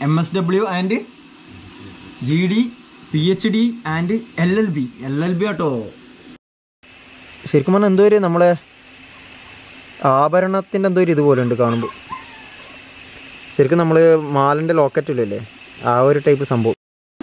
M S W and G D P H D and L L B L L B auto ശരിക്കും പറഞ്ഞാൽ എന്തോ ഒരു നമ്മളെ ആഭരണത്തിൻ്റെ എന്തോ ഒരു ഇതുപോലെ ഉണ്ട് കാണുമ്പോൾ ശരിക്കും നമ്മൾ മാലിൻ്റെ ലോക്കറ്റില്ലേ ആ ഒരു ടൈപ്പ് സംഭവം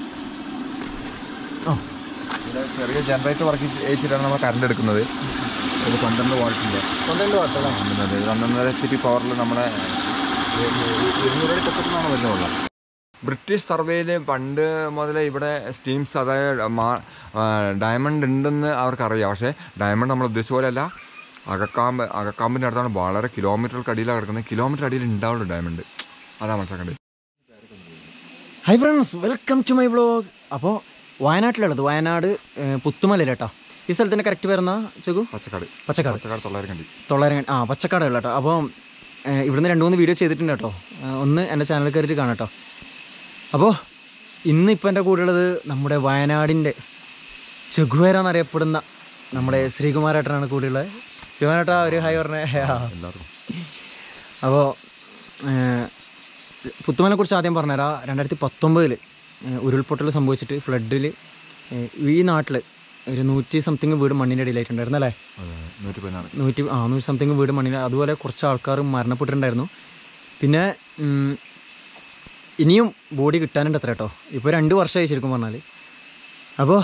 ഇവിടെ ചെറിയ ജനറേറ്റർ വർക്ക് ചെയ്തിട്ടാണ് നമ്മൾ കറണ്ട് എടുക്കുന്നത് ഒരു പന്ത്രണ്ട് വാട്ടിൻ്റെ പന്ത്രണ്ട് വാട്ടല്ലേ അതെ പന്ത്രണ്ടര എച്ച് പി പവറിൽ നമ്മുടെ ഇരുന്നൂറ് പൊക്കത്തിനാണ് വരുന്നത് ബ്രിട്ടീഷ് സർവേയിൽ പണ്ട് മുതലേ ഇവിടെ സ്റ്റീംസ് അതായത് മാ- ആ, ഡയമണ്ട് ഉണ്ടെന്ന് അവർക്കറിയാം പക്ഷേ ഡയമണ്ട് നമ്മൾ ഉദ്ദേശിച്ച പോലെയല്ല അകക്കാമ്പ് അകക്കാമ്പിൻ്റെ അടുത്താണ് വളരെ കിലോമീറ്റർക്ക് അടിയിലാണ് കിടക്കുന്നത് കിലോമീറ്റർ അടിയിൽ ഉണ്ടാവുള്ളൂ ഡയമണ്ട് അതാണ് മനസ്സിലാക്കേണ്ടത് hi friends welcome to my vlog അപ്പോൾ വയനാട്ടിലുള്ളത് വയനാട് ഏഹ്, പുത്തുമല കേട്ടോ ഈ സ്ഥലത്തിൻ്റെ കറക്റ്റ് വരുന്ന ചെകു പച്ചക്കാട് പച്ചക്കാട് പച്ചക്കാട് തൊള്ളായിരം കണ്ടി തൊള്ളായിരം ആ പച്ചക്കാട് കേട്ടോ അപ്പോൾ ഏഹ്, ഇവിടുന്ന് രണ്ട് മൂന്ന് വീഡിയോ ചെയ്തിട്ടുണ്ട് കേട്ടോ ഏഹ്, ഒന്ന് എൻ്റെ ചാനൽ കയറിയിട്ട് കാണാം കേട്ടോ അപ്പോൾ ഇന്ന് ഇപ്പോൾ എൻ്റെ കൂടെയുള്ളത് നമ്മുടെ വയനാടിൻ്റെ ചെഗുവേര എന്നറിയപ്പെടുന്ന നമ്മുടെ ശ്രീകുമാരേട്ടനാണ് കൂടെയുള്ളത് ശ്രീകുമാരേട്ട ഒരു ഹൈ പറഞ്ഞേ എല്ലാവർക്കും അപ്പോൾ പുത്തുമലിനെ കുറിച്ച് ആദ്യം പറഞ്ഞുതരാം രണ്ടായിരത്തി പത്തൊമ്പതിൽ ഉരുൾപൊട്ടൽ സംഭവിച്ചിട്ട് ഫ്ലഡിൽ ഈ നാട്ടിൽ ഒരു നൂറ്റി സംതിങ് വീട് മണ്ണിൻ്റെ അടിയിലായിട്ടുണ്ടായിരുന്നു അല്ലേ അതെ നൂറ്റി പതിനാറ് നൂറ്റി ആ നൂറ്റി സംതിങ് വീട് മണ്ണിൽ അതുപോലെ കുറച്ച് ആൾക്കാർ മരണപ്പെട്ടിട്ടുണ്ടായിരുന്നു പിന്നെ ഉം, ഇനിയും ബോഡി കിട്ടാനുണ്ട് അത്ര കേട്ടോ ഇപ്പോൾ രണ്ട് വർഷമായി ശരിക്കും പറഞ്ഞാൽ അപ്പോൾ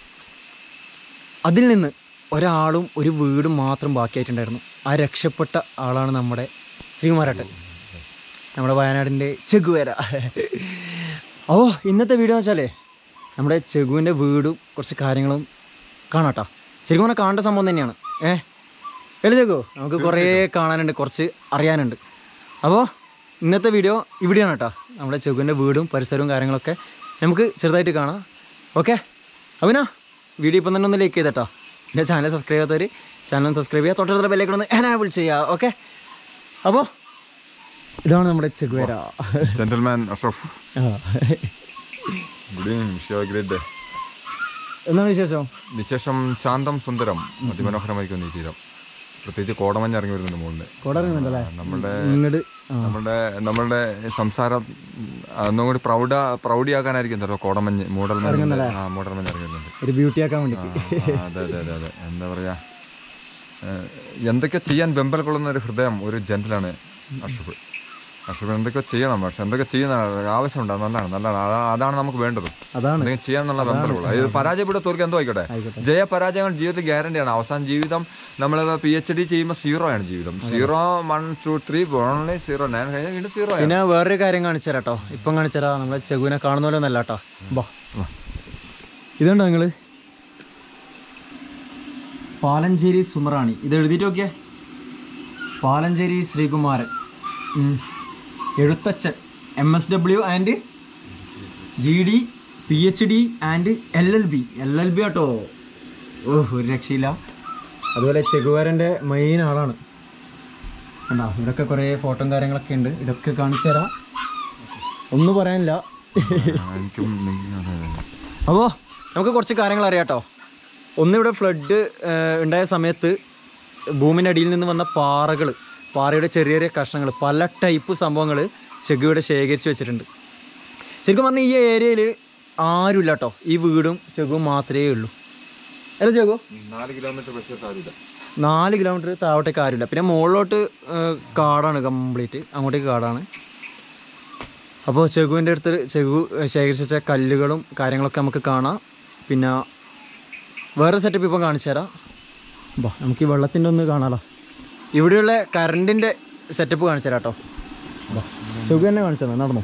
അതിൽ നിന്ന് ഒരാളും ഒരു വീടും മാത്രം ബാക്കിയായിട്ടുണ്ടായിരുന്നു ആ രക്ഷപ്പെട്ട ആളാണ് നമ്മുടെ ശ്രീകുമാരേട്ടൻ നമ്മുടെ വയനാടിൻ്റെ ചെഗുവേര ഓ ഇന്നത്തെ വീഡിയോ എന്ന് വെച്ചാലേ നമ്മുടെ ചെഗുവിൻ്റെ വീടും കുറച്ച് കാര്യങ്ങളും കാണാട്ടോ ശരിക്കും പറഞ്ഞാൽ കാണേണ്ട സംഭവം തന്നെയാണ് ഏ അല്ലേ ചെഗു നമുക്ക് കുറേ കാണാനുണ്ട് കുറച്ച് അറിയാനുണ്ട് അപ്പോൾ ഇന്നത്തെ വീഡിയോ ഇവിടെയാണ് കേട്ടോ നമ്മുടെ ചെഗുവിൻ്റെ വീടും പരിസരവും കാര്യങ്ങളൊക്കെ നമുക്ക് ചെറുതായിട്ട് കാണാം ഓക്കെ അവനാ വീഡിയോ ഇപ്പം തന്നെ ഒന്ന് ലൈക്ക് ചെയ്തട്ടോ പിന്നെ ചാനൽ സബ്സ്ക്രൈബ് ചെയ്യാത്തവർ ചാനൽ സബ്സ്ക്രൈബ് ചെയ്യുക തൊട്ടടുത്ത ബെല്ലേക്ക് ഒന്ന് എനാബിൾ ചെയ്യുക ഓക്കെ അപ്പോൾ ഇതാണ് നമ്മുടെ ചെഗുവേര ജെന്റൽമാൻ അഷ്റഫ് ആ. Good evening wish great day എന്താണ് വിശേഷം വിശേഷം ശാന്തം സുന്ദരം അതിമനോഹരമായിരിക്കും ഈ തീരം പ്രത്യേകിച്ച് കോടമഞ്ഞ് ഇറങ്ങി വരുന്നുണ്ട് മുകളിൽ കൊടറുന്നുണ്ടല്ലേ നമ്മളുടെ ഇങ്ങോട്ട് ആ നമ്മളുടെ നമ്മളുടെ സംസാരം ഒന്നും കൂടി പ്രൗഢ പ്രൗഢിയാക്കാനായിരിക്കും ചിലപ്പോൾ കോടമഞ്ഞ് മൂടൽമഞ്ഞ് ആ മൂടൽമഞ്ഞ് ഇറങ്ങി വരുന്നുണ്ട് ഒരു ബ്യൂട്ടി ആക്കാൻ ആ, വേണ്ടിയിട്ട് ആ, അതെ അതെ അതെ അതെ എന്താ പറയാ ഏഹ്, എന്തൊക്കെ ചെയ്യാൻ വെമ്പൽ കൊള്ളുന്ന ഒരു ഹൃദയം ഒരു ജെന്റിലാണ് അഷഫ് അഷഫ് എന്തൊക്കെ ചെയ്യണം പക്ഷെ എന്തൊക്കെ ചെയ്യുന്ന ആവശ്യമുണ്ട് അത് നല്ലതാണ് നല്ലതാണ് അതാ- അതാണ് നമുക്ക് വേണ്ടത് അതാണ് എന്തെങ്കിലും ചെയ്യാന്നുള്ള വെമ്പൽ കൊള്ളും ഇത് പരാജയപ്പെട്ട തോൽക്ക് എന്തോ ആയിക്കോട്ടെ ആയിക്കോട്ടെ. ജയ പരാജയങ്ങൾ ജീവിതത്തിൽ ഗ്യാരണ്ടിയാണ് അവസാന ജീവിതം നമ്മൾ പി എച്ച് ഡി ചെയ്യുമ്പോൾ സീറോ ആണ് ജീവിതം zero one two three only zero nine കഴിഞ്ഞാൽ വീണ്ടും സീറോ ആണ് പിന്നെ വേറൊരു കാര്യം കാണിച്ചു തരാം കേട്ടോ ഇപ്പം കാണിച്ചു തരാം നമ്മളെ ചെകുവിനെ കാണുന്ന പോലെ ഒന്നല്ല കേട്ടോ ബാ ഇതുണ്ടോ നിങ്ങള് പാലഞ്ചേരി സുന്ദറാണി ഇത് എഴുതിയിട്ട് നോക്കിയേ പാലഞ്ചേരി ശ്രീകുമാരൻ ഉം. Ezhuthachan M S W and G D P H D and L L B L L B auto ഓഹ് ഒരു രക്ഷയില്ല അതുപോലെ ചെകുവാരൻ്റെ മെയിൻ ആളാണ് കണ്ടോ ഇവിടെയൊക്കെ കുറേ ഫോട്ടോയും കാര്യങ്ങളൊക്കെ ഉണ്ട് ഇതൊക്കെ കാണിച്ചു തരാം ഒന്നും പറയാനില്ല ആ, എനിക്കും എനിക്ക് അതെ, അതെ. അപ്പോൾ നമുക്ക് കുറച്ച് കാര്യങ്ങൾ അറിയാം കേട്ടോ ഒന്നിവിടെ ഫ്ലഡ് ഉണ്ടായ സമയത്ത് ഭൂമിൻ്റെ അടിയിൽ നിന്ന് വന്ന പാറകൾ പാറയുടെ ചെറിയ ചെറിയ കഷ്ണങ്ങൾ പല ടൈപ്പ് സംഭവങ്ങൾ ചെഗുവിടെ ശേഖരിച്ച് വെച്ചിട്ടുണ്ട് ശരിക്കും പറഞ്ഞാൽ ഈ ഏരിയയിൽ ആരുമില്ല കേട്ടോ ഈ വീടും ചെഗുവും മാത്രമേ ഉള്ളൂ അല്ല ചെഗു നാല് കിലോമീറ്റർ ബസ് കാര്യമില്ല നാല് കിലോമീറ്റർ താഴോട്ടേക്ക് ആരുമില്ല പിന്നെ മുകളിലോട്ട് ഏഹ്, കാടാണ് കംപ്ലീറ്റ് അങ്ങോട്ടേക്ക് കാടാണ് അപ്പോൾ ചെകുവിൻ്റെ അടുത്ത് ചെകു ശേഖരിച്ച് വെച്ച കല്ലുകളും കാര്യങ്ങളൊക്കെ നമുക്ക് കാണാം പിന്നെ വേറെ സെറ്റപ്പ് ഇപ്പം കാണിച്ചു തരാം ബാ നമുക്ക് ഈ വെള്ളത്തിൻ്റെ ഒന്ന് കാണാലോ ഇവിടെയുള്ള കറണ്ടിൻ്റെ സെറ്റപ്പ് കാണിച്ചു തരാം കേട്ടോ ബാ ചെകു തന്നെ കാണിച്ചു തരാം നടന്നു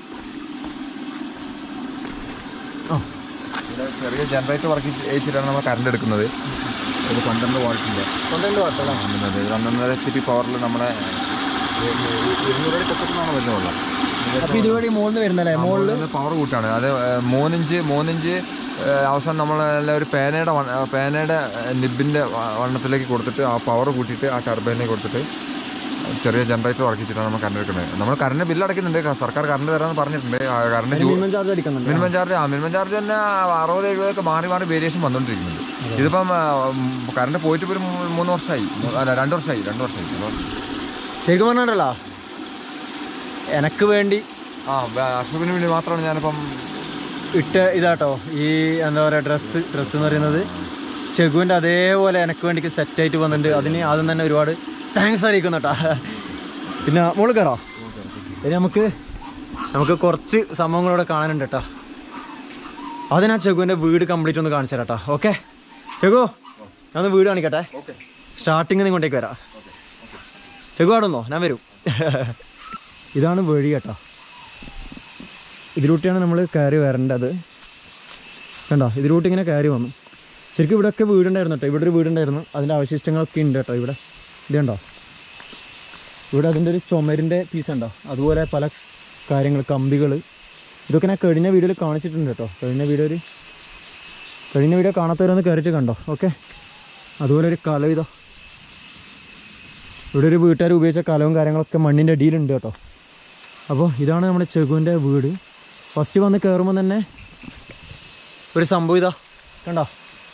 ആ ഇവിടെ ചെറിയ ജനറേറ്റർ വർക്ക് ചെയ്തിട്ടാണ് നമ്മൾ കറണ്ട് എടുക്കുന്നത് ഒരു പന്ത്രണ്ട് വാട്ടിൻ്റെ പന്ത്രണ്ട് വാട്ടല്ലേ അതെ പന്ത്രണ്ടര എച്ച് പി പവറിൽ നമ്മുടെ ഇരുന്നൂറ് അടി പൊക്കത്തിനാണ് വരുന്നത് വെള്ളം അപ്പോൾ ഇതുവഴി മുകളിൽ വരുന്നല്ലേ മുകളിൽ പവർ കൂട്ടാണ് അത് ഏഹ്, മൂന്നിഞ്ച് മൂന്നിഞ്ച് ഏഹ്, അവസാനം നമ്മൾ ഒരു പേനയുടെ വണ്ണ- ഏഹ്, പേനയുടെ നിബിൻ്റെ വണ്ണത്തിലേക്ക് കൊടുത്തിട്ട് ആ പവർ കൂട്ടിയിട്ട് ആ ടർബൈനിലേക്ക് കൊടുത്തിട്ട് ചെറിയ ജനറേറ്റർ വർക്ക് ചെയ്തിട്ടാണ് നമ്മൾ കറണ്ട് എടുക്കുന്നത് നമ്മൾ കറണ്ട് ബില്ല് അടയ്ക്കുന്നുണ്ട് ക- സർക്കാർ കറണ്ട് തരാമെന്ന് പറഞ്ഞിട്ടുണ്ട് ആ കറണ്ട് ജൂ- മിനിമം ചാർജ് അടിക്കുന്നുണ്ട് മിനിമം ചാർജ് ആ മിനിമം ചാർജ് തന്നെ അറുപത് എഴുപതൊക്കെ മാറി മാറി വേരിയേഷൻ വന്നുകൊണ്ടിരിക്കുന്നുണ്ട് ഇതിപ്പം കറണ്ട് പോയിട്ട് ഇപ്പോൾ ഒരു മൂ- മൂന്ന് വർഷമായി മൂ- അല്ല രണ്ട് വർഷമായി രണ്ട് വർഷമായി അപ്പോൾ ശരിക്കും പറഞ്ഞല്ലോ എനക്ക് വേണ്ടി ആ അശോകിന് വേണ്ടി മാത്രമാണ് ഞാനിപ്പം ഇട്ട ഇതാട്ടോ ഈ എന്താ പറയുക ഡ്രസ്സ് ഡ്രസ്സ് എന്ന് പറയുന്നത് ചെകുവിൻ്റെ അതേപോലെ എനിക്ക് വേണ്ടി സെറ്റായിട്ട് വന്നിട്ടുണ്ട് അതിന് ആദ്യം തന്നെ ഒരുപാട് താങ്ക്സ് അറിയിക്കുന്നു കേട്ടോ പിന്നെ മോള് കയറാം ഇനി നമുക്ക് നമുക്ക് കുറച്ച് സംഭവങ്ങളൂടെ കാണാനുണ്ട് കേട്ടോ അത് ഞാൻ ചെകുവിൻ്റെ വീട് കംപ്ലീറ്റ് ഒന്ന് കാണിച്ചു തരാം കേട്ടോ ഓക്കെ ചെകു ഞാൻ ഒന്ന് വീട് കാണിക്കട്ടെ ഓക്കെ സ്റ്റാർട്ടിങ്ങിൽ ഇങ്ങോട്ടേക്ക് വരാം ചെകു ആടുന്നോ ഞാൻ വരും ഇതാണ് വഴി കേട്ടോ ഇതിലൂട്ടിയാണ് നമ്മൾ കയറി വരേണ്ടത് കണ്ടോ ഇതിലൂട്ട് ഇങ്ങനെ കയറി വന്നു ശരിക്കും ഇവിടെയൊക്കെ വീടുണ്ടായിരുന്നു കേട്ടോ ഇവിടെ ഒരു വീടുണ്ടായിരുന്നു അതിൻ്റെ അവശിഷ്ടങ്ങളൊക്കെ ഉണ്ട് കേട്ടോ ഇവിടെ ഇത് കണ്ടോ ഇവിടെ അതിൻ്റെ ഒരു ചുമരിൻ്റെ പീസ് ഉണ്ടോ അതുപോലെ പല കാര്യങ്ങൾ കമ്പികൾ ഇതൊക്കെ ഞാൻ കഴിഞ്ഞ വീഡിയോയിൽ കാണിച്ചിട്ടുണ്ട് കേട്ടോ കഴിഞ്ഞ വീഡിയോയിൽ കഴിഞ്ഞ വീഡിയോ കാണാത്തവരൊന്ന് കയറിയിട്ട് കണ്ടോ ഓക്കെ അതുപോലെ ഒരു കലം ഇതോ ഇവിടെ ഒരു വീട്ടുകാർ ഉപയോഗിച്ച കലവും കാര്യങ്ങളൊക്കെ മണ്ണിൻ്റെ അടിയിലുണ്ട് കേട്ടോ അപ്പോൾ ഇതാണ് നമ്മുടെ ചെകുവിൻ്റെ വീട് ഫസ്റ്റ് വന്ന് കയറുമ്പോൾ തന്നെ ഒരു സംഭവം ഇതാ കണ്ടോ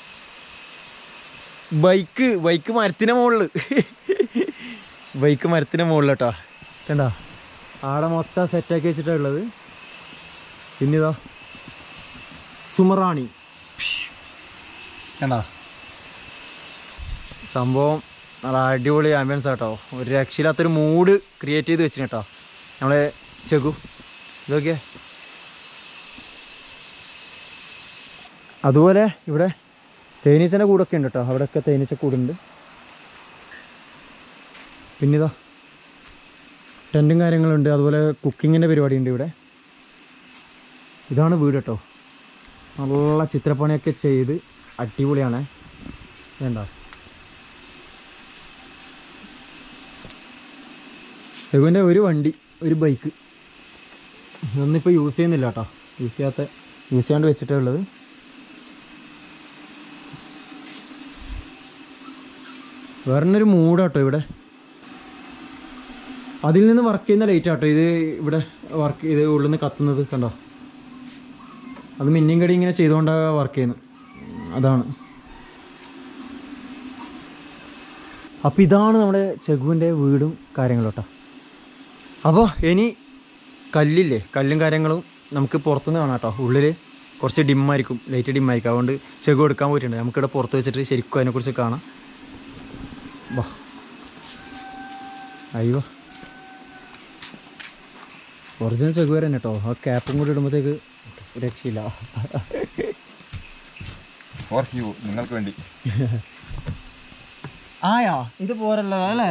ബൈക്ക് ബൈക്ക് മരത്തിൻ്റെ മുകളിൽ ബൈക്ക് മരത്തിൻ്റെ മുകളിൽ കേട്ടോ കണ്ടോ ആടെ മൊത്തം സെറ്റാക്കി വെച്ചിട്ടാണ് ഉള്ളത് പിന്നെ ഇതാ സുമറാണി കണ്ടോ സംഭവം നല്ല അടിപൊളി ആംബിയൻസ് ആട്ടോ ഒരു രക്ഷയില്ലാത്തൊരു മൂഡ് ക്രിയേറ്റ് ചെയ്ത് വെച്ചിന് കേട്ടോ നമ്മളെ ചെകു ഇതൊക്കെ അതുപോലെ ഇവിടെ തേനീച്ചൻ്റെ കൂടൊക്കെ ഉണ്ട് കേട്ടോ അവിടെയൊക്കെ തേനീച്ച കൂടുണ്ട് പിന്നെ ഇതാ ടെൻറ്റും കാര്യങ്ങളുണ്ട് അതുപോലെ കുക്കിങ്ങിൻ്റെ പരിപാടിയുണ്ട് ഇവിടെ ഇതാണ് വീട് കേട്ടോ നല്ല ചിത്രപ്പണിയൊക്കെ ചെയ്ത് അടിപൊളിയാണ് വേണ്ട ചെകുവിൻ്റെ ഒരു വണ്ടി ഒരു ബൈക്ക് ഇതൊന്നിപ്പോൾ യൂസ് ചെയ്യുന്നില്ല കേട്ടോ യൂസ് ചെയ്യാത്ത യൂസ് ചെയ്യാണ്ട് വെച്ചിട്ടേ ഉള്ളത് വേറൊരു മൂടാട്ടോ ഇവിടെ അതിൽ നിന്ന് വർക്ക് ചെയ്യുന്ന ലൈറ്റ് ആട്ടോ ഇത് ഇവിടെ വർക്ക് ഇത് ഉള്ളിൽ നിന്ന് കത്തുന്നത് കണ്ടോ അത് മിന്നിയും കടി ഇങ്ങനെ ചെയ്തുകൊണ്ടാണ് വർക്ക് ചെയ്യുന്നത് അതാണ് അപ്പോൾ ഇതാണ് നമ്മുടെ ചെകുവിൻ്റെ വീടും കാര്യങ്ങളും കേട്ടോ അപ്പോൾ ഇനി കല്ലില്ലേ കല്ലും കാര്യങ്ങളും നമുക്ക് പുറത്തുനിന്ന് കാണാം കേട്ടോ ഉള്ളിൽ കുറച്ച് ഡിമ്മായിരിക്കും ലൈറ്റ് ഡിമ്മായിരിക്കും അതുകൊണ്ട് ചെകു എടുക്കാൻ പോയിട്ടുണ്ട് നമുക്കിവിടെ പുറത്ത് വെച്ചിട്ട് ശരിക്കും അതിനെക്കുറിച്ച് കാണാം വാ അയ്യോ ഒറിജിനൽ ചെകുവര തന്നെ കേട്ടോ ആ ക്യാപ്പും കൂടി ഇടുമ്പോഴത്തേക്ക് രക്ഷയില്ല ഫോർ യു നിങ്ങൾക്ക് വേണ്ടി ആയാ ഇത് പോരല്ലോ അല്ലേ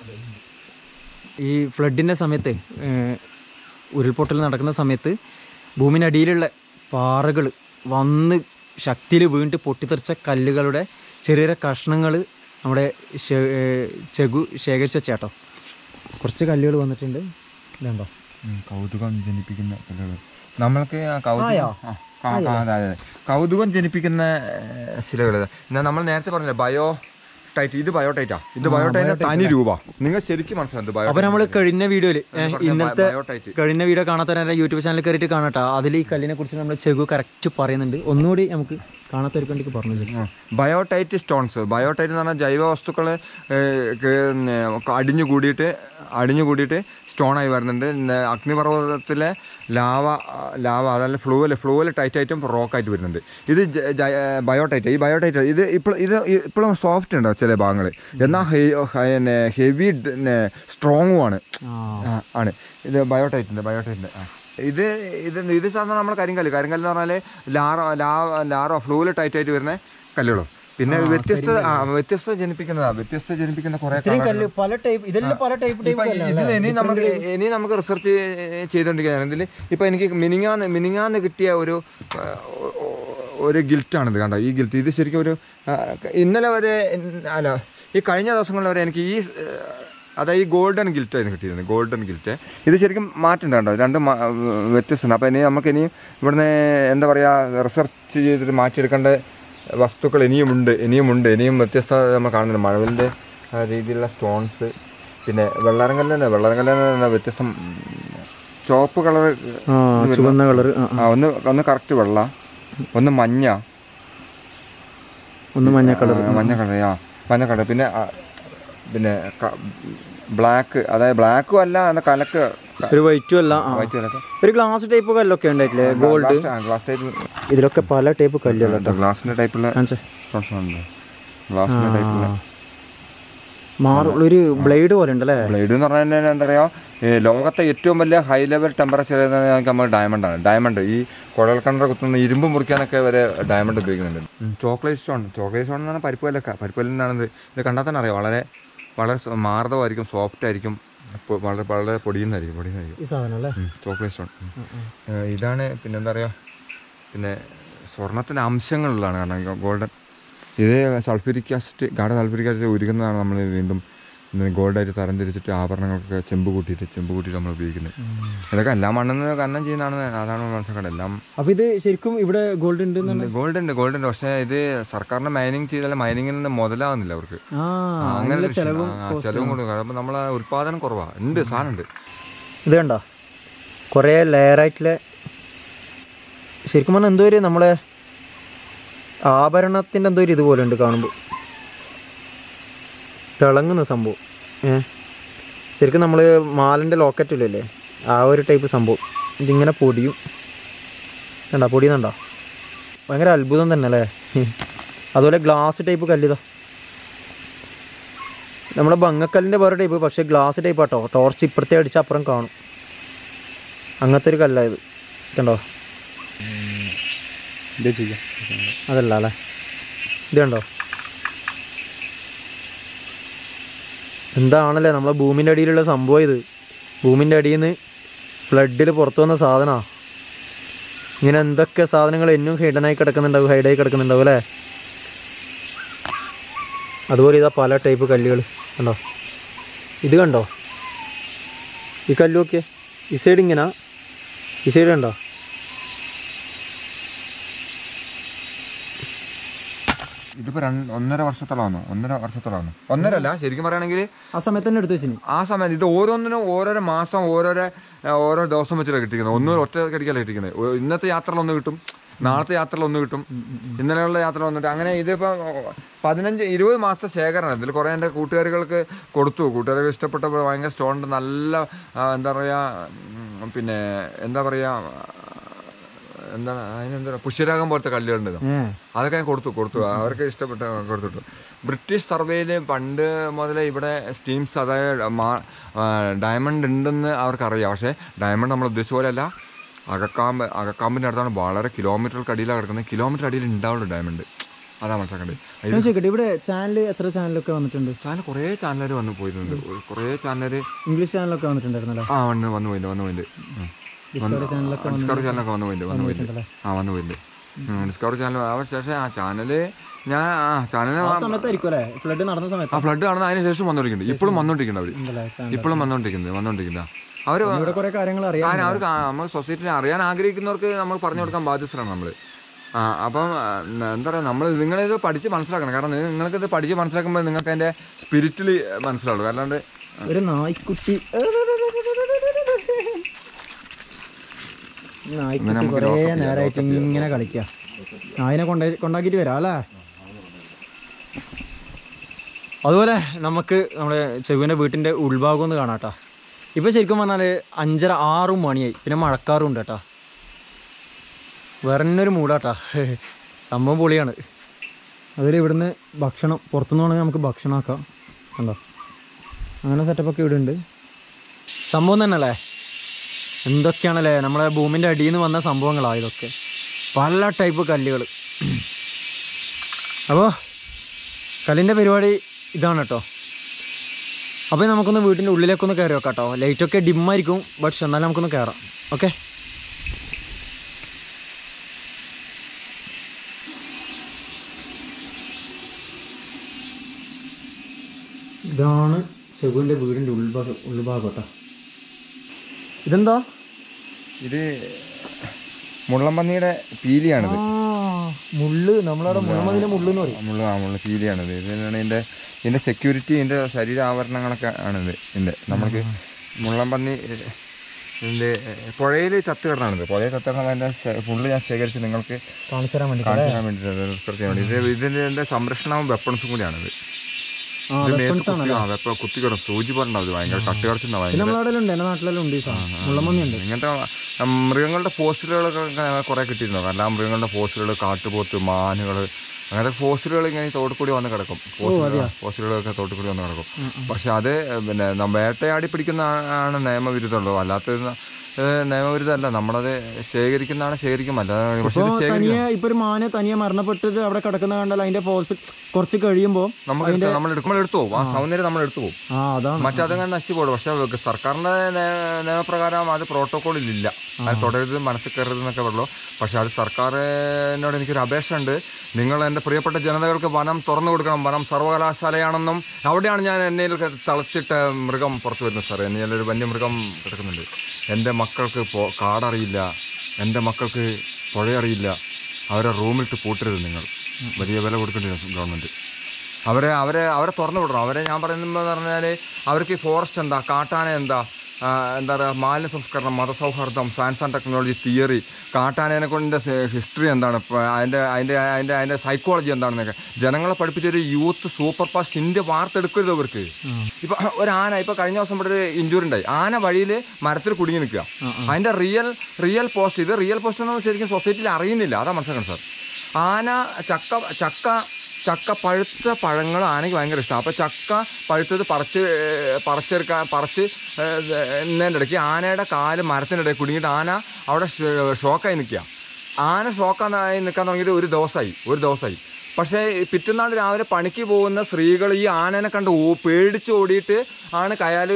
ഈ ഫ്ലഡിൻ്റെ സമയത്ത് ഏഹ്, ഉരുൾപൊട്ടൽ നടക്കുന്ന സമയത്ത് ഭൂമിൻ്റെ അടിയിലുള്ള പാറകൾ വന്ന് ശക്തിയിൽ വീണിട്ട് പൊട്ടിത്തെറിച്ച കല്ലുകളുടെ ചെറിയ ചെറിയ കഷ്ണങ്ങൾ നമ്മുടെ ശെ- ഏഹ്, ചെഗു ശേഖരിച്ച് വെച്ചാട്ടോ കുറച്ച് കല്ലുകൾ വന്നിട്ടുണ്ട് ഇതുണ്ടോ കൗതുകം ജനിപ്പിക്കുന്ന കല്ലുകൾ നമ്മൾക്ക് ആ കൗതുകം ആയോ? ആ, ആ, ആ, അതെ, അതെ. കൗതുകം ജനിപ്പിക്കുന്ന ശിലകൾ എന്നാൽ നമ്മൾ നേരത്തെ പറഞ്ഞില്ലേ ബയോ ടൈറ്റ് ഇത് ബയോ ടൈറ്റാ ഇത് ബയോ ടൈറ്റിന്റെ തനി രൂപ നിങ്ങൾ ശരിക്കും മനസ്സിലായത് ബയോ അപ്പോൾ നമ്മൾ കഴിഞ്ഞ വീഡിയോയിൽ ഇന്നത്തെ ബയോടൈറ്റ് കഴിഞ്ഞ വീഡിയോ കാണാത്തവരെ യൂട്യൂബ് ചാനൽ കയറിയിട്ട് കാണാട്ടോ അതിൽ ഈ കല്ലിനെ കുറിച്ച് നമ്മൾ ചെഗു കറക്റ്റ് പറയുന്നുണ്ട് ഒന്നുകൂടി നമുക്ക് കാണാത്തവർക്ക് വേണ്ടി പറഞ്ഞു just. ബയോടൈറ്റ് സ്റ്റോൺസ് ബയോടൈറ്റ് എന്ന് പറഞ്ഞാൽ ജൈവ വസ്തുക്കൾ അടിഞ്ഞു കൂടിയിട്ട് അടിഞ്ഞു കൂടിയിട്ട് സ്റ്റോണായി വരുന്നുണ്ട് പിന്നെ അഗ്നിപർവ്വതത്തിലെ ലാവ ലാവ അതല്ല ഫ്ലൂവൽ ഫ്ലൂവൽ ടൈറ്റായിട്ടും റോക്കായിട്ട് വരുന്നുണ്ട് ഇത് ബയോടൈറ്റ് ഈ ബയോടൈറ്റ് ഇത് ഇപ്പോൾ ഇത് ഇപ്പോഴും സോഫ്റ്റ് ഉണ്ടോ ചില ഭാഗങ്ങൾ എന്നാൽ ഹെവി സ്ട്രോങ്ങും ആണ് ആ ആ, ആണ് ഇത് ബയോടൈറ്റിൻ്റെ ബയോടൈറ്റിൻ്റെ ആ ഇത് ഇത് ഇത് സാധാരണ നമ്മൾ കരിങ്കല്ല് കരിങ്കല്ല് എന്ന് പറഞ്ഞാൽ ലാറോ ലാ ലാറോ ഫ്ലൂവിൽ ടൈറ്റ് ആയിട്ട് വരുന്ന കല്ലുകളും പിന്നെ വ്യത്യസ്ത ആ, വ്യത്യസ്ത ജനിപ്പിക്കുന്നതാ വ്യത്യസ്ത ജനിപ്പിക്കുന്ന കുറേ ഇത്രയും കല്ല് പല ടൈപ്പ് ഇതെല്ലാം പല ടൈപ്പ് ടൈപ്പ് ഇതിൽ ഇനി നമുക്ക് ഇനി നമുക്ക് റിസർച്ച് ചെയ്തുകൊണ്ടിരിക്കുകയാണ് ഇതിൽ ഇപ്പം എനിക്ക് മിനിങ്ങാന്ന് മിനിങ്ങാന്ന് കിട്ടിയ ഒരു ആ, ഒ- ഒരു ഗിൽറ്റാണിത് കണ്ടോ ഈ ഗിൽറ്റ് ഇത് ശരിക്കും ഒരു ആ, ഇന്നലെ വരെ ഇൻ- അല്ല ഈ കഴിഞ്ഞ ദിവസങ്ങളിൽ വരെ എനിക്ക് ഈ ആ, അതായത് ഈ ഗോൾഡൻ ഗിൽറ്റ് ആയിരുന്നു കിട്ടിയിരുന്നത് ഗോൾഡൻ ഗിൽറ്റ് ഇത് ശരിക്കും മാറ്റുണ്ട് കണ്ടോ രണ്ട് മാ- വ്യത്യസ്തമാണ് അപ്പോൾ ഇനി നമുക്ക് ഇനി ഇവിടുന്ന് എന്താ പറയുക റിസർച്ച് ചെയ്തിട്ട് മാറ്റിയെടുക്കേണ്ട വസ്തുക്കൾ ഇനിയുമുണ്ട് ഇനിയുമുണ്ട് ഇനിയും വ്യത്യസ്ത നമ്മൾ കാണുന്നുണ്ട് മഴവിൻ്റെ രീതിയിലുള്ള സ്റ്റോൺസ് പിന്നെ വെള്ളാരങ്കല്ല് തന്നെ വെള്ളാരങ്കല്ല് തന്നെ വ്യത്യസ്തം ഉം, ചുവപ്പ് കളർ ആ ചുവന്ന കളർ ആ ഒന്ന് ഒന്ന് കറക്റ്റ് വെള്ള ഒന്ന് മഞ്ഞ ഒന്ന് മഞ്ഞ കളർ ആ, മഞ്ഞ കളർ ആ മഞ്ഞ കളർ പിന്നെ ആ, പിന്നെ ക- ബ്ലാക്ക് അതായത് ബ്ലാക്കും അല്ല എന്താ കലക്ക് ഒരു വൈറ്റും അല്ല ആ. വൈറ്റ് കലക്ക് ഒരു ഗ്ലാസ് ടൈപ്പ് കല്ലൊക്കെ ഉണ്ടായിട്ടില്ലേ ഗോൾഡ് ഗ്ലാസ് ടൈപ്പ് ഇതിലൊക്കെ പല ടൈപ്പ് കല്ലുകൾ ഗ്ലാസിന്റെ ടൈപ്പുള്ള കാണിച്ചേ ഗ്ലാസിന്റെ ടൈപ്പുള്ള മാറുള്ള ഒരു ബ്ലേഡ് പോലെ ഉണ്ടല്ലേ ബ്ലേഡ് എന്ന് പറഞ്ഞാൽ തന്നെ എന്താ പറയുക ഈ ലോകത്തെ ഏറ്റവും വലിയ ഹൈ ലെവൽ ടെമ്പറേച്ചർ നമ്മൾ ഡയമണ്ട് ആണ് ഡയമണ്ട് ഈ കുഴൽക്കണ്ടർ കുത്തുന്ന ഇരുമ്പ് മുറിക്കാനൊക്കെ വരെ ഡയമണ്ട് ഉപയോഗിക്കുന്നുണ്ട് ചോക്ലേറ്റ് സ്റ്റോൺ ചോക്ലേറ്റ് സ്റ്റോൺ എന്ന് പറഞ്ഞാൽ പരിപ്പ് കല്ലൊക്കെ പരിപ്പ് കല്ലിനാണ് ഇത് ഇത് കണ്ടാൽ തന്നെ അറിയാം വളരെ വളരെ സ- മാർദ്ദമായിരിക്കും സോഫ്റ്റ് ആയിരിക്കും പൊ- വളരെ വളരെ പൊടിയുന്നതായിരിക്കും പൊടിയുന്നതായിരിക്കും ഈ സാധനം അല്ലേ ചോക്ലേറ്റ് സ്റ്റോൺ ഇതാണ് പിന്നെ എന്താ പറയുക പിന്നെ സ്വർണത്തിൻ്റെ അംശങ്ങളിലാണ് കാരണം ഗോൾഡൻ ഇത് സൾഫ്യൂരിക് ആസിഡ് ഗാഢ സൾഫ്യൂരിക് ആസിഡ് ഉരുകുന്നതാണ് നമ്മൾ വീണ്ടും ഗോൾഡായിട്ട് തരം തിരിച്ചിട്ട് ആഭരണങ്ങൾക്ക് ചെമ്പ് കൂട്ടിയിട്ട് ചെമ്പ് കൂട്ടിയിട്ട് നമ്മൾ ഉപയോഗിക്കുന്നത് ഇതൊക്കെ എല്ലാം മണ്ണെന്ന് കന്നം ചെയ്യുന്നതാണ് അതാണ് മനസ്സിലാക്കേണ്ടത് എല്ലാം അപ്പൊ ഇത് ശരിക്കും ഇവിടെ ഗോൾഡ് ഉണ്ട് ഗോൾഡ് ഉണ്ട് ഗോൾഡ് ഉണ്ട് പക്ഷേ ഇത് സർക്കാരിന് മൈനിങ് ചെയ്താൽ മൈനിങ്ങിൽ നിന്ന് മുതലാവുന്നില്ല അവർക്ക് ആ ആ, അങ്ങനെ ഒരു വിഷയം. ആ, ചെലവും കൊടുക്കും അപ്പം നമ്മളെ ഉൽപാദനം കുറവാണ് ഉണ്ട് സാധനം ഉണ്ട് ഇത് കണ്ടോ കുറേ ലെയറായിട്ടുള്ള ശരിക്കും പറഞ്ഞാൽ എന്തോ ഒരു നമ്മളെ ആഭരണത്തിൻ്റെ എന്തോ ഒരു ഇതുപോലെ ഉണ്ട് കാണുമ്പോൾ തിളങ്ങുന്ന സംഭവം ഏ ശരിക്കും നമ്മൾ മാലിൻ്റെ ലോക്കറ്റില്ലേ ആ ഒരു ടൈപ്പ് സംഭവം ഇതിങ്ങനെ പൊടിയും കണ്ടോ പൊടിയുന്നുണ്ടോ ഭയങ്കര അത്ഭുതം തന്നെ അല്ലേ അതുപോലെ ഗ്ലാസ് ടൈപ്പ് കല്ലിതാ നമ്മുടെ ബങ്ങക്കല്ലിൻ്റെ വേറെ ടൈപ്പ് പക്ഷേ ഗ്ലാസ് ടൈപ്പ് ആട്ടോ ടോർച്ച് ഇപ്പുറത്തെ അടിച്ച് അപ്പുറം കാണും അങ്ങനത്തെ ഒരു കല്ലായത് കണ്ടോ അതല്ല അല്ലേ ഇത് കണ്ടോ എന്താണല്ലേ നമ്മളെ ഭൂമിൻ്റെ അടിയിലുള്ള സംഭവം ഇത് ഭൂമിൻ്റെ അടിയിൽ നിന്ന് ഫ്ലഡിൽ പുറത്തു വന്ന സാധനമാണ് ഇങ്ങനെ എന്തൊക്കെ സാധനങ്ങൾ എന്നും ഹിഡനായി കിടക്കുന്നുണ്ടാവും ഹൈഡായി കിടക്കുന്നുണ്ടാവും അല്ലേ അതുപോലെ ഇതാ പല ടൈപ്പ് കല്ലുകൾ കണ്ടോ ഇത് കണ്ടോ ഈ കല്ല് നോക്കിയേ ഈ സൈഡ് ഇങ്ങനെ ഈ സൈഡ് കണ്ടോ ഇതിപ്പോൾ രണ്ട് ഒന്നര വർഷത്തോളമാണോ ഒന്നര വർഷത്തോളമാണോ ഒന്നര അല്ല ശരിക്കും പറയുകയാണെങ്കിൽ ആ സമയത്ത് തന്നെ എടുത്തു വെച്ചിന് ആ സമയത്ത് ഇത് ഓരോന്നിനും ഓരോരോ മാസം ഓരോരോ ആ, ഓരോ ദിവസം വെച്ചിട്ടാണ് കിട്ടിക്കുന്നത് ഒന്നും ഒറ്റ കടിക്കല്ല കിട്ടിക്കുന്നത് ഒ- ഇന്നത്തെ യാത്രയിൽ ഒന്ന് കിട്ടും നാളത്തെ യാത്രയിൽ ഒന്ന് കിട്ടും ഇന്നലെയുള്ള യാത്ര വന്നിട്ട് അങ്ങനെ ഇതിപ്പോൾ പതിനഞ്ച് ഇരുപത് മാസത്തെ ശേഖരണം ഇതിൽ കുറേ എൻ്റെ കൂട്ടുകാരികൾക്ക് കൊടുത്തു കൂട്ടുകാർക്ക് ഇഷ്ടപ്പെട്ടപ്പോൾ ഭയങ്കര സ്റ്റോൺ നല്ല ആ, എന്താ പറയുക ഉം, പിന്നെ എന്താ പറയുക എന്താണ് അതിനെന്താ പുഷ്യരാഗം പോലത്തെ കല്ലുകളുണ്ട് അതൊക്കെ ഞാൻ കൊടുത്തു കൊടുത്തു അവർക്ക് ഇഷ്ടപ്പെട്ട കൊടുത്തിട്ടു ബ്രിട്ടീഷ് സർവേയിൽ പണ്ട് മുതലേ ഇവിടെ സ്റ്റീംസ് അതായത് മാ- ആ, ഡയമണ്ട് ഉണ്ടെന്ന് അവർക്കറിയാം പക്ഷേ ഡയമണ്ട് നമ്മൾ ഉദ്ദേശിച്ച പോലെയല്ല അകക്കാമ്പ് അകക്കാമ്പിൻ്റെ അടുത്താണ് വളരെ കിലോമീറ്ററുകൾക്ക് അടിയിലാണ് കിടക്കുന്നത് കിലോമീറ്റർ അടിയിൽ ഉണ്ടാവുള്ളൂ ഡയമണ്ട് അതാ മനസ്സിലാക്കേണ്ടത് ഇത് ഞാൻ ചോദിക്കട്ടെ ഇവിടെ ചാനൽ എത്ര ചാനലൊക്കെ വന്നിട്ടുണ്ട് ചാനൽ കുറേ ചാനലുകാർ വന്ന് പോയിട്ടുണ്ട് കുറേ ചാനലുകാർ ഇംഗ്ലീഷ് ചാനലൊക്കെ വന്നിട്ടുണ്ടായിരുന്നല്ലോ ആ വന്ന് വന്ന് പോയിട്ടുണ്ട് വന്ന് പോയിട്ടുണ്ട് ഉം. ഡിസ്കവറി ചാനലൊക്കെ ഡിസ്കവറി ചാനലൊക്കെ വന്ന് പോയിട്ടുണ്ട് വന്ന് പോയിട്ടുണ്ട് ആ വന്ന് പോയിട്ടുണ്ട് ഉം, ഡിസ്കവറി ചാനൽ ആ ശേഷം ആ ചാനല് ഞാൻ ആ ചാനൽ ആ സമയത്തായിരിക്കും അല്ലേ ഫ്ലഡ് നടന്ന സമയത്ത് ആ ഫ്ലഡ് കാണുന്ന അതിന് ശേഷം വന്നോണ്ടിരിക്കുന്നുണ്ട് ഇപ്പോഴും വന്നോണ്ടിരിക്കുന്നുണ്ട് അവര് ഉണ്ടല്ലേ ചാനൽ ഇപ്പോഴും വന്നോണ്ടിരിക്കുന്നത് വന്നോണ്ടിരിക്കുന്ന അവര് ഇവിടെ കുറെ കാര്യങ്ങൾ അറിയാം കാരണം അവർക്ക് ആ- നമ്മൾ സൊസൈറ്റിനെ അറിയാൻ ആഗ്രഹിക്കുന്നവർക്ക് നമ്മൾ പറഞ്ഞു കൊടുക്കാൻ ബാധ്യസ്ഥരാണ് നമ്മൾ ആ അപ്പം ആ, ന- എന്താ പറയുക നമ്മൾ നിങ്ങളിത് പഠിച്ച് മനസ്സിലാക്കണം കാരണം നിങ്ങൾ- നിങ്ങൾക്കിത് പഠിച്ച് മനസ്സിലാക്കുമ്പോൾ നിങ്ങൾക്ക് അതിൻ്റെ സ്പിരിറ്റിൽ മനസ്സിലാവുള്ളൂ അല്ലാണ്ട് ഒരു നായ്ക്കുട്ടി നായ്ക്കുട്ടി നമുക്ക് കുറേ ലോക്കപ്പ് ചെയ്യാം, നേരമായിട്ട് ലോക്കപ്പ് ചെയ്യാം, ഇങ്ങനെ കളിക്കുക നായിനെ കൊണ്ട കൊണ്ടാക്കിയിട്ട് വരാം അല്ലേ അതുപോലെ നമുക്ക് നമ്മുടെ ചെവിൻ്റെ വീട്ടിൻ്റെ ഉൾഭാഗം ഒന്ന് കാണാം കേട്ടോ ഇപ്പം ശരിക്കും പറഞ്ഞാൽ അഞ്ചര ആറ് മണിയായി പിന്നെ മഴക്കാറും ഉണ്ട് കേട്ടോ വേറെ തന്നെ ഒരു മൂടാട്ടാ സംഭവം പൊളിയാണ് അതിൽ ഇവിടുന്ന് ഭക്ഷണം പുറത്തുനിന്ന് വേണമെങ്കിൽ നമുക്ക് ഭക്ഷണം ആക്കാം കണ്ടോ അങ്ങനെ സെറ്റപ്പൊക്കെ ഇവിടെ ഉണ്ട് സംഭവം തന്നെ അല്ലേ എന്തൊക്കെയാണല്ലേ നമ്മളെ ഭൂമിൻ്റെ അടിയിൽ നിന്ന് വന്ന സംഭവങ്ങളാണ് ഇതൊക്കെ പല ടൈപ്പ് കല്ലുകൾ അപ്പോൾ കല്ലിൻ്റെ പരിപാടി ഇതാണ് കേട്ടോ അപ്പോൾ നമുക്കൊന്ന് വീട്ടിൻ്റെ ഉള്ളിലേക്കൊന്ന് കയറി വെക്കാം കേട്ടോ ലൈറ്റൊക്കെ ഡിമ്മായിരിക്കും ബട്ട് എന്നാലും നമുക്കൊന്ന് കയറാം ഓക്കെ ഇതാണ് ചെവിൻ്റെ വീടിൻ്റെ ഉൾഭാഗം ഉൾഭാഗം കേട്ടോ ഇതെന്താ ഇത് മുള്ളമ്പന്നിയുടെ പീലിയാണിത് ആ മുള്ള് നമ്മളവിടെ മുള്ളമതിലെ മുള്ള് എന്ന് പറയും മുള്ള ആ മുള്ള പീലിയാണിത് ഇതിനാണ് ഇതിൻ്റെ ഇതിൻ്റെ സെക്യൂരിറ്റി ഇതിൻ്റെ ശരീരാഭരണങ്ങളൊക്കെ ആണിത് ഇതിൻ്റെ നമ്മൾക്ക് മുള്ളമ്പന്നി ഇതിൻ്റെ പുഴയിൽ ചത്ത് കിടന്നാണിത് പുഴയിൽ ചത്ത് കിടന്ന അതിൻ്റെ ഫുള്ള് ഞാൻ ശേഖരിച്ച് നിങ്ങൾക്ക് കാണിച്ചു തരാൻ വേണ്ടി കാണിച്ചു തരാൻ വേണ്ടിയിട്ട് റിസർച്ച് ചെയ്യാൻ വേണ്ടി ഇത് ഇതിൻ്റെ ഇതിൻ്റെ സംരക്ഷണവും വെപ്പൺസും കൂടിയാണിത് ആ, ഇത് മേത്ത് weapons കുത്തി ആ വെപ്പ കുത്തി കിടക്കും സൂചി പറഞ്ഞാൽ അത് ഭയങ്കര കട്ട് കിടച്ചിട്ടുണ്ടാവും പിന്നെ ഭയങ്കര നമ്മളവിടെ ഉണ്ട് എൻ്റെ നാട്ടിലെല്ലാം ഉണ്ട് ഈ സാധനം മുള്ളമന്തി ഉണ്ട് ഇങ്ങനത്തെ ആ, മൃഗങ്ങളുടെ ഫോസിലുകളൊക്കെ ഇങ്ങനെ കുറേ കിട്ടിയിരുന്നു എല്ലാ മൃഗങ്ങളുടെ ഫോസിലുകൾ കാട്ടുപോത്ത് മാനുകൾ അങ്ങനത്തെ ഫോസിലുകൾ ഇങ്ങനെ ഈ തോട്ടിൽ കൂടി വന്ന് കിടക്കും ഫോസിലുകൾ ഫോസിലുകളൊക്കെ തോട്ടിൽ കൂടി വന്ന് കിടക്കും പക്ഷെ അത് പിന്നെ നം- വേട്ടയാടി പിടിക്കുന്ന ആണ് നിയമവിരുദ്ധമുള്ളൂ അല്ലാത്തത് ഏഹ്, നിയമവിരുദ്ധമല്ല നമ്മളത് ശേഖരിക്കുന്നതാണ് ശേഖരിക്കും അല്ലാതെ പക്ഷെ ഇത് ഇപ്പോൾ ശേഖരിക്കും തനിയെ ഇപ്പൊ ഒരു മാന് തനിയെ മരണപ്പെട്ടത് അവിടെ കിടക്കുന്ന കണ്ടാൽ അതിന്റെ ഫോഴ്സ് കുറച്ച് കഴിയുമ്പോൾ നമ്മൾ എടുത്ത് നമ്മൾ എടുക്കുമ്പോൾ എടുത്തു പോകും ആ സൗന്ദര്യം നമ്മൾ എടുത്തു പോകും ആ അതാണ് മറ്റതങ്ങനെ നശിച്ചു പോകും പക്ഷെ സർക്കാരിന്റെ നയ- നിയമപ്രകാരം അത് പ്രോട്ടോകോളിൽ ഇല്ല അത് തുടരുത് മനസ്സിൽ കയറരുത് എന്നൊക്കെ ഉള്ളൂ പക്ഷെ അത് സർക്കാരിനോട് എനിക്കൊരു അപേക്ഷ ഉണ്ട് നിങ്ങൾ എൻ്റെ പ്രിയപ്പെട്ട ജനതകൾക്ക് വനം തുറന്നു കൊടുക്കണം വനം സർവകലാശാലയാണെന്നും അവിടെയാണ് ഞാൻ എന്നയിൽ തളച്ചിട്ട മൃഗം പുറത്തു വരുന്നത് സാർ എന്നിൽ ഒരു വന്യമൃഗം കിടക്കുന്നുണ്ട് എൻ്റെ മക്കൾക്ക് പോ കാടറിയില്ല എൻ്റെ മക്കൾക്ക് പുഴയറിയില്ല അവരെ റൂമിലിട്ട് പൂട്ടരുത് നിങ്ങൾ വലിയ വില കൊടുക്കേണ്ടി വരും ഗവൺമെൻറ് അവരെ അവരെ അവരെ തുറന്നു വിടണം അവരെ ഞാൻ പറയുന്നത് പറഞ്ഞാൽ അവർക്ക് ഈ ഫോറസ്റ്റ് എന്താ കാട്ടാന എന്താ ആ, എന്താ പറയുക മാലിന്യ സംസ്കരണം മതസൗഹാർദ്ദം സയൻസ് ആൻഡ് ടെക്നോളജി തിയറി കാട്ടാനേനെ കൊണ്ട് ഹിസ്റ്ററി എന്താണ് ഇപ്പം അതിൻ്റെ അതിൻ്റെ അതിൻ്റെ അതിൻ്റെ സൈക്കോളജി എന്താണെന്നൊക്കെ ജനങ്ങളെ പഠിപ്പിച്ചൊരു യൂത്ത് സൂപ്പർ ഫാസ്റ്റ് ഇന്ത്യ വാർത്തെടുക്കരുത് അവർക്ക് ഇപ്പം ഒരു ആന ഇപ്പം കഴിഞ്ഞ ദിവസം ഇവിടെ ഒരു ഇഞ്ചുറി ഉണ്ടായി ആന വഴിയിൽ മരത്തിൽ കുടുങ്ങി നിൽക്കുക അതിൻ്റെ റിയൽ റിയൽ പോസ്റ്റ് ഇത് റിയൽ പോസ്റ്റ് എന്ന് ശരിക്കും സൊസൈറ്റിയിൽ അറിയുന്നില്ല അതാ മനസ്സിലാക്കണം സാർ ആന ചക്ക ചക്ക ചക്ക പഴുത്ത പഴങ്ങൾ ആനയ്ക്ക് ഭയങ്കര ഇഷ്ടമാണ് അപ്പോൾ ചക്ക പഴുത്തത് പറിച്ച് ഏർ, പറിച്ചെടുക്കാൻ പറിച്ച് എന്നതിൻ്റെ ഇടയ്ക്ക് ആനയുടെ കാല് മരത്തിൻ്റെ ഇടയിൽ കുടുങ്ങിയിട്ട് ആന അവിടെ ഷ- ഷോക്കായി നിൽക്കുക ആന ഷോക്കായി നിൽക്കാൻ തുടങ്ങിയിട്ട് ഒരു ദിവസമായി ഒരു ദിവസമായി പക്ഷേ ഈ പിറ്റന്നാൾ രാവിലെ പണിക്ക് പോകുന്ന സ്ത്രീകൾ ഈ ആനനെ കണ്ട് ഓ പേടിച്ച് ഓടിയിട്ട് ആണ് കയാല്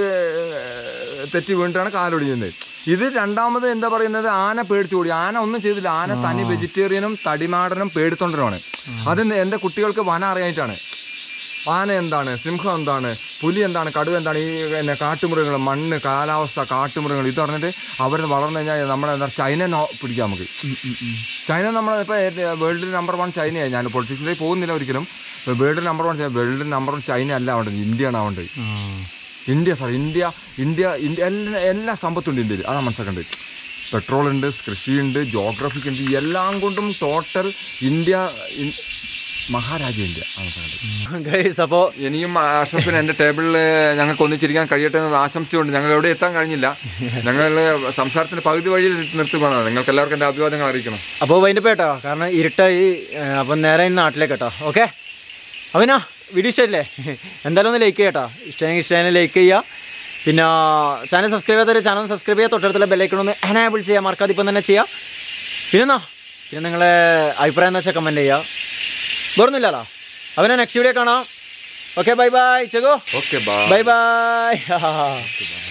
ഏർ, തെറ്റി വീണിട്ടാണ് കാലൊടിയുന്നത് ഇത് രണ്ടാമത് എന്താ പറയുന്നത് ആന പേടിച്ച് ഓടി ആന ഒന്നും ചെയ്തില്ല ആന തനി വെജിറ്റേറിയനും തടിമാടനും പേടിത്തൊണ്ടനുമാണ് അത് എൻ്റെ കുട്ടികൾക്ക് വനം അറിയാനായിട്ടാണ് ആന എന്താണ് സിംഹം എന്താണ് പുലി എന്താണ് കടുവ എന്താണ് ഈ പിന്നെ കാട്ടുമൃഗങ്ങൾ മണ്ണ് കാലാവസ്ഥ കാട്ടുമൃഗങ്ങൾ ഇത് പറഞ്ഞിട്ട് അവർ വളർന്നു കഴിഞ്ഞാൽ നമ്മളെ എന്താ ചൈന നോ പിടിക്കാം നമുക്ക് ചൈന നമ്മൾ ഇപ്പോൾ വേൾഡിൽ നമ്പർ വൺ ചൈനയായി ഞാൻ പൊളിറ്റിക്സിലേക്ക് പോകുന്നില്ല ഒരിക്കലും വേൾഡിൽ നമ്പർ വൺ വേൾഡിൽ നമ്പർ വൺ ചൈന അല്ല ആവേണ്ടത് ഇന്ത്യയാണ് ആവേണ്ടത് India sir India India India എല്ലാ എല്ലാ സമ്പത്തുണ്ട് ഇന്ത്യയിൽ അതാണ് മനസ്സിലാക്കേണ്ടത് പെട്രോൾ ഉണ്ട് കൃഷിയുണ്ട് ജോഗ്രഫിക്ക് ഉണ്ട് എല്ലാം കൊണ്ടും ടോട്ടൽ ഇന്ത്യ ഇൻ- മഹാരാജ്യം ഇന്ത്യ അതാണ് മനസ്സിലാക്കേണ്ടത് ഗൈസ് അപ്പോൾ ഇനിയും അഷ്റഫിന് എൻ്റെ ടേബിളിൽ ഞങ്ങൾക്ക് ഒന്നിച്ചിരിക്കാൻ കഴിയട്ടെ എന്ന് ആശംസിച്ചുകൊണ്ട് ഞങ്ങൾ എവിടെ എത്താൻ കഴിഞ്ഞില്ല ഞങ്ങൾ സംസാരത്തിന്റെ പകുതി വഴിയിൽ നിർത്തുകയാണ് നിങ്ങൾക്ക് എല്ലാവർക്കും എൻ്റെ അഭിവാദ്യങ്ങൾ അറിയിക്കണം അപ്പോൾ വൈൻഡപ്പ് കേട്ടോ കാരണം ഇരുട്ടായി ഏഹ് അപ്പം നേരെ ഇന്ന് നാട്ടിലേക്ക് കേട്ടോ ഓക്കെ അവനാ വീഡിയോ ഇഷ്ടമല്ലേ എന്തായാലും ഒന്ന് ലൈക്ക് ചെയ്യട്ടോ ഇഷ്ടമെങ്കിൽ ഇഷ്ടമെങ്കിൽ ലൈക്ക് ചെയ്യുക പിന്നെ ചാനൽ സബ്സ്ക്രൈബ് ചെയ്യാത്തവർ ചാനൽ സബ്സ്ക്രൈബ് ചെയ്യുക തൊട്ടടുത്തുള്ള ബെല്ലൈക്കൺ ഒന്ന് എനാബിൾ ചെയ്യുക മറക്കാതെ ഇപ്പം തന്നെ ചെയ്യുക പിന്നെന്നാ പിന്നെ നിങ്ങളെ അഭിപ്രായം എന്താ വെച്ചാൽ കമൻറ്റ് ചെയ്യുക വേറൊന്നുമില്ലല്ലോ അവനെ നെക്സ്റ്റ് വീഡിയോ കാണാം ഓക്കെ ബൈ ബൈ ചെഗോ ഓക്കെ ബൈ ബൈ